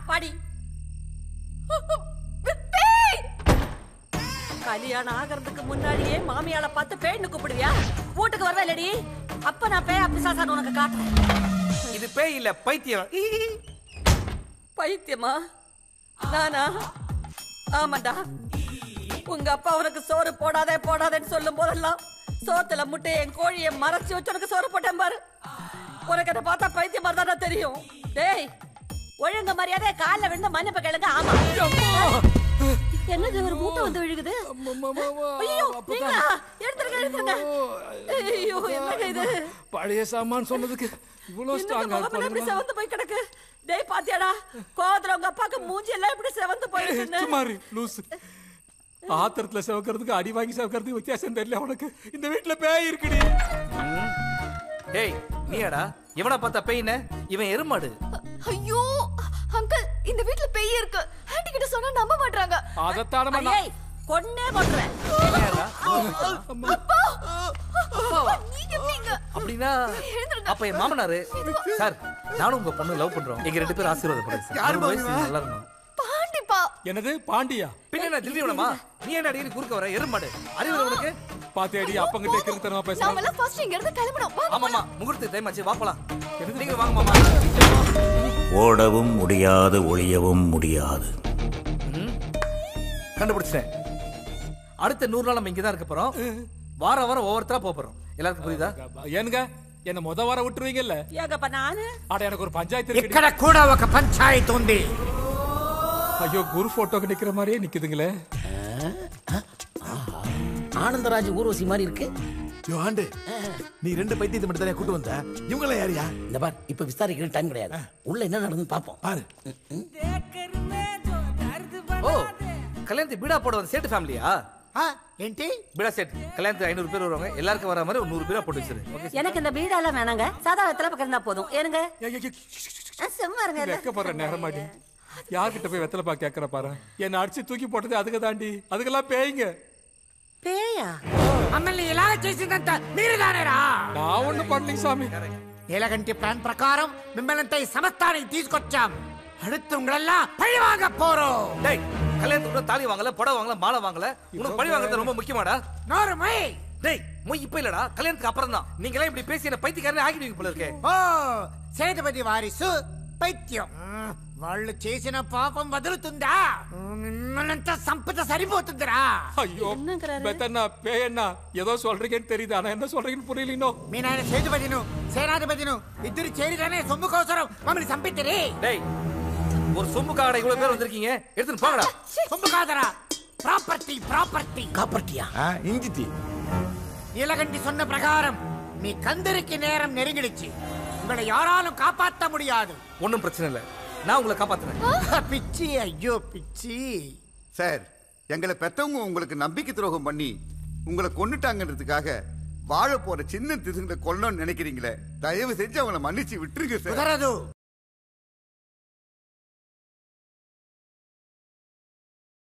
பாடி பேய்! கல்யாணம் ஆகிறதுக்கு முன்னாடியே மாமியால பார்த்து பேய்னு கூப்பிடுவியா வீட்டுக்கு வரவே இல்லடி அப்ப நான் பேய் பிசாசான்னு உனக்கு காட்டுறேன் இது பேய் இல்ல பைத்தியம் பைத்தியமா நானா ஆமாண்டா உங்க அப்பா உனக்கு சோறு போடாதே போடாதேன்னு சொல்லும் போதெல்லாம் சோத்துல முட்டை என் கோழியை மறைச்சு வச்சு உனக்கு சோறு போட்டேன் பாரு உனக்கு அதை பார்த்தா பைத்தியம் மாதிரி தானே தெரியும் டேய் ஒழுங்கு மரியாதை காலில் விழுந்து மன்னிப்பு கேளுங்க ஆமா என்னது ஒரு மூட்டை வந்து விழுகுது ஐயோ நீங்களா எடுத்துருங்க எடுத்துருங்க ஐயோ என்னங்க இது பழைய சாமான் சொன்னதுக்கு இவ்வளவு என்னங்க ஸ்ட்ராங்கா முகமெல்லாம் இப்படி செவந்து போய் கிடக்கு டேய் பாத்தியாடா கோவத்துல உங்க அப்பாக்கு மூஞ்சி எல்லாம் இப்படி செவந்து போயிருக்குன்னு சுமாரி லூசு ஆத்திரத்துல செவக்கிறதுக்கு அடி வாங்கி செவக்கிறதுக்கு வித்தியாசம் தெரியல உனக்கு இந்த வீட்டுல பேய் இருக்குடி டேய் நீயாடா இவனை பார்த்தா பேய்ன இவன் எருமாடு ஐயோ அங்கிள் இந்த வீட்ல பேய் இருக்கு ஆண்டி கிட்ட சொன்னா நம்ப மாட்டாங்க அதத்தானமா ஏய் கொன்னே கொட்டுறேன் நீயாடா? அப்பாவா? நீங்க எப்படிங்க அப்படின்னா எழுந்திருங்க. அப்ப என் மாமனாரு சார் நானும் உங்க பொண்ணு லவ் பண்றோம் எங்க ரெண்டு பேரும் ஆசீர்வாதப்படுங்க சார் யாரு ஒரு வயசு பாருங்க? நல்லா இருக்கணும் பாண்டிப்பா என்னது பாண்டியா பின்ன என்ன திடீர்னமா நீ என்ன அடிக்கடி குறுக்க வர எருமாடு அறிவு உனக்கு பாத்தியாடி அப்பங்கிட்ட கிருத்தனமா நாம பேசுறேன் எல்லாம் ஃபர்ஸ்ட் இங்க இருந்து கிளம்பணும் வாங்க, ஆமாமா முகூர்த்த டைம் ஆச்சு வாங்கலாம் நீங்க வாங்க மாமா ஓடவும் முடியாது ஒளியவும் முடியாது கண்டுபிடிச்சிட்டேன் அடுத்த நூறு நாள் நம்ம இங்க தான் இருக்க போறோம் வாரம் வாரம் ஒவ்வொருத்தரா போக போறோம் எல்லாருக்கும் புரியுதா ஏனுங்க என்ன முத வாரம் விட்டுருவீங்கல்ல ஏகப்ப நானு ஆட எனக்கு ஒரு பஞ்சாயத்து இருக்கு ఇక్కడ కూడా ఒక పంచాయతీ ఉంది ஐயோ குரு போட்டோக்கு நிக்கிற மாதிரியே நிக்குதுங்களே ஆனந்தராஜ் ஊர்வசி மாதிரி இருக்கு யோ ஆண்டு நீ ரெண்டு பைத்தியத்தை மட்டும் தானே கூட்டு வந்த இவங்கள யாரியா இந்த பார் இப்ப விசாரிக்கிற டைம் கிடையாது உள்ள என்ன நடந்து பாப்போம் பாரு ஓ கல்யாணத்துக்கு பீடா போட வந்த சேட்டு ஃபேமிலியா ఏంటి பீடா செட் கல்யாணத்துக்கு ஐநூறு பேர் வருவாங்க எல்லாருக்கும் வர மாதிரி ஒரு நூறு பேரா போட்டு வச்சிரு ஓகே எனக்கு இந்த வீடெல்லாம் வேணாங்க சாதா வெத்தலை பக்கம் இருந்தா போதும் ஏனுங்க ஆ, சும்மா இருங்க இல்ல. வெக்கப்படுற நேரமாடி யார்கிட்ட போய் வெத்தலை பா கேக்குற பாரு என்ன அடிச்சு தூக்கி போட்டது அதுக்கு தாண்டி அதுக்கெல்லாம் பேய்ங்க பேயா మమ్మల్ని ఇలాగ చేసిందంత మీరు దానేరా நான் ஒண்ணும் பண்ணலைங்க சாமி నీలగంటి ప్లాన్ ప్రకారం మిమ్మల్ని ఈ సమస్తానికి తీసుకొచ్చాం அடுத்து உங்களெல்லாம் பழி வாங்க போறோம் டேய் கல்யாணத்துக்கு கூட தாலி வாங்கல புடவை வாங்கல மாலை வாங்கல உனக்கு பழி வாங்குறது ரொம்ப முக்கியமாடா நோரு மை டேய் மொய் இப்ப இல்லடா கல்யாணத்துக்கு அப்புறம் தான் நீங்க எல்லாம் இப்படி பேசி என்ன பைத்தியக்காரனே ஆக்கிடுவீங்க போல இருக்கே ఓ సేతుపతి వారిసు పైత్యం వాళ్ళు చేసిన పాపం వదులుతుందా మిమ్మల్నంతా సంపద సరిపోతుందిరా ஐயோ என்னங்கிறாரு? பெத்தண்ணா பேயண்ணா ஏதோ சொல்றீங்கன்னு தெரியுது ஆனா என்ன சொல்றீங்கன்னு புரியலீனோ మీ నాయన సేతుపతిను సేనాధిపతిను ఇద్దరు చేరిగానే సొమ్ము కోసరం మమ్మల్ని చంపితిరి டேய் ஒரு சொம்புக்காக இவ்வளவு பேர் வந்திருக்கீங்க எடுத்துட்டு போங்கடா సొమ్ము కాదరా ప్రాపర్టీ ప్రాపర్టీ காப்பாட்டியா ఇంజితి நீலகண்டி சொன்ன பிரகாரம் நீ கந்தருக்கு நேரம் நெருங்கிடுச்சு உங்களை யாராலும் காப்பாற்ற முடியாது ஒண்ணும் பிரச்சனை இல்ல நான் உங்களை காப்பாத்துறேன் பிச்சி ஐயோ பிச்சி சார் எங்களை பெத்தவங்க உங்களுக்கு நம்பிக்கை துரோகம் பண்ணி உங்களை கொன்னுட்டாங்கன்றதுக்காக வாழ போற சின்ன திசுங்களை கொல்லணும்னு நினைக்கிறீங்களே தயவு செஞ்சு அவங்கள மன்னிச்சு விட்டுருங்க சார் కుదరదు